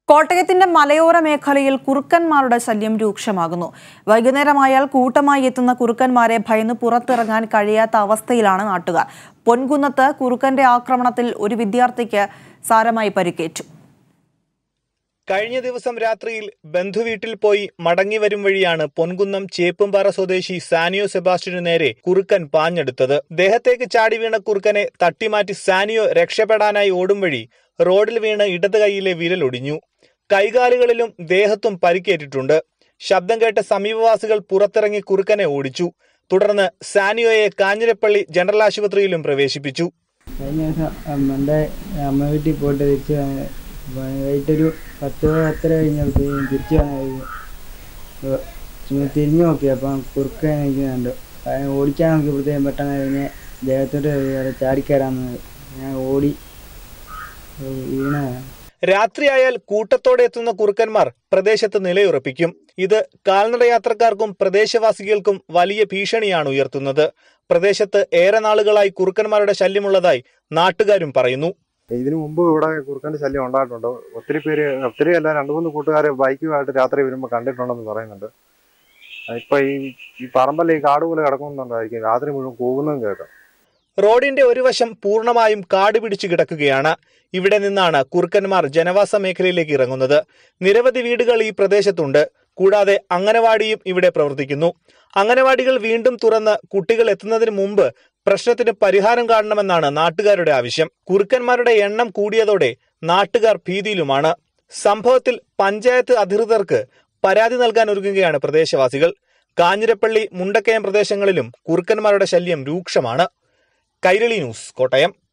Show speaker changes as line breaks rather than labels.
കോട്ടയത്തിന്റെ മലയോര മേഖലയിൽ കുറുക്കന്മാരുടെ ശല്യം രൂക്ഷമാകുന്നു വൈകുന്നേരമായാൽ കൂട്ടമായി എത്തുന്ന കുറുക്കന്മാരെ ഭയന്ന് പുറത്തിറങ്ങാൻ കഴിയാത്ത അവസ്ഥയിലാണ് നാട്ടുകാർ പൊൻകുന്നത്ത് കുറുക്കന്റെ ആക്രമണത്തിൽ ഒരു വിദ്യാർത്ഥിക്ക് സാരമായി പരിക്കേറ്റു
കഴിഞ്ഞ ദിവസം രാത്രിയിൽ ബന്ധുവീട്ടിൽ പോയി മടങ്ങി വരും വഴിയാണ് പൊൻകുന്നം ചേപ്പുംപാറ സ്വദേശി സാനിയോ സെബാസ്റ്റ്യനു നേരെ കുറുക്കൻ പാഞ്ഞെടുത്തത് ദേഹത്തേക്ക് ചാടി വീണ കുറുക്കനെ തട്ടിമാറ്റി സാനിയോ രക്ഷപ്പെടാനായി ഓടും വഴി റോഡിൽ വീണ് ഇടത് കൈയിലെ വിരലൊടിഞ്ഞു കൈകാലുകളിലും ദേഹത്തും പരിക്കേറ്റിട്ടുണ്ട് ശബ്ദം കേട്ട സമീപവാസികൾ പുറത്തിറങ്ങി കുറുക്കനെ ഓടിച്ചു തുടർന്ന് സാനിയോയെ കാഞ്ഞിരപ്പള്ളി ജനറൽ ആശുപത്രിയിലും പ്രവേശിപ്പിച്ചു
കഴിഞ്ഞ ദിവസം അമ്മ- എൻ്റെ അമ്മ വീട്ടിൽ പോയിട്ട് തിരിച്ച് വന്ന് വൈകിട്ടൊരു പത്ത് പത്തര കഴിഞ്ഞപ്പോഴത്തേക്കും തിരിച്ച് വന്നു അപ്പോൾ ചുമ്മാ തിരിഞ്ഞു നോക്കി അപ്പം കുറുക്കൻ നിൽക്കുന്നുണ്ട് അതിനെ ഓടിക്കാൻ നോക്കിയപ്പോഴത്തേക്കും പെട്ടെന്ന് അതിനെ ദേഹത്തോട്ട് കയറി ചാടിക്കയറാന്ന് ഞാൻ ഓടി വീണതാണ്
രാത്രിയായാൽ കൂട്ടത്തോടെ എത്തുന്ന കുറുക്കന്മാർ പ്രദേശത്ത് നിലയുറപ്പിക്കും ഇത് കാൽനട യാത്രക്കാർക്കും പ്രദേശവാസികൾക്കും വലിയ ഭീഷണിയാണ് ഉയർത്തുന്നത് പ്രദേശത്ത് ഏറെ നാളുകളായി കുറുക്കന്മാരുടെ ശല്യമുള്ളതായി നാട്ടുകാരും പറയുന്നു
ഇതിനു മുമ്പ് ഇവിടെ കുറുക്കന്റെ ശല്യം ഉണ്ടായിട്ടുണ്ട് ഒത്തിരി പേര് ഒത്തിരി അല്ല രണ്ട് മൂന്ന് കൂട്ടുകാർ ബൈക്കുമായിട്ട് രാത്രി വരുമ്പോൾ കണ്ടിട്ടുണ്ടെന്ന് പറയുന്നുണ്ട് ഇപ്പൊ ഈ ഈ പറമ്പല്ല ഈ കാട് പോലെ കിടക്കുന്നുണ്ടായിരിക്കും രാത്രി മുഴുവൻ കൂവുന്നതും കേൾക്കാം
റോഡിന്റെ ഒരു വശം പൂർണ്ണമായും കാട് പിടിച്ചു കിടക്കുകയാണ് ഇവിടെ നിന്നാണ് കുറുക്കന്മാർ ജനവാസ മേഖലയിലേക്ക് ഇറങ്ങുന്നത് നിരവധി വീടുകൾ ഈ പ്രദേശത്തുണ്ട് കൂടാതെ അംഗനവാടിയും ഇവിടെ പ്രവർത്തിക്കുന്നു അംഗനവാടികൾ വീണ്ടും തുറന്ന് കുട്ടികൾ എത്തുന്നതിന് മുമ്പ് പ്രശ്നത്തിന് പരിഹാരം കാണണമെന്നാണ് നാട്ടുകാരുടെ ആവശ്യം കുറുക്കന്മാരുടെ എണ്ണം കൂടിയതോടെ നാട്ടുകാർ ഭീതിയിലുമാണ് സംഭവത്തിൽ പഞ്ചായത്ത് അധികൃതർക്ക് പരാതി നൽകാൻ ഒരുങ്ങുകയാണ് പ്രദേശവാസികൾ കാഞ്ഞിരപ്പള്ളി മുണ്ടക്കയം പ്രദേശങ്ങളിലും കുറുക്കന്മാരുടെ ശല്യം രൂക്ഷമാണ് കൈരളി ന്യൂസ് കോട്ടയം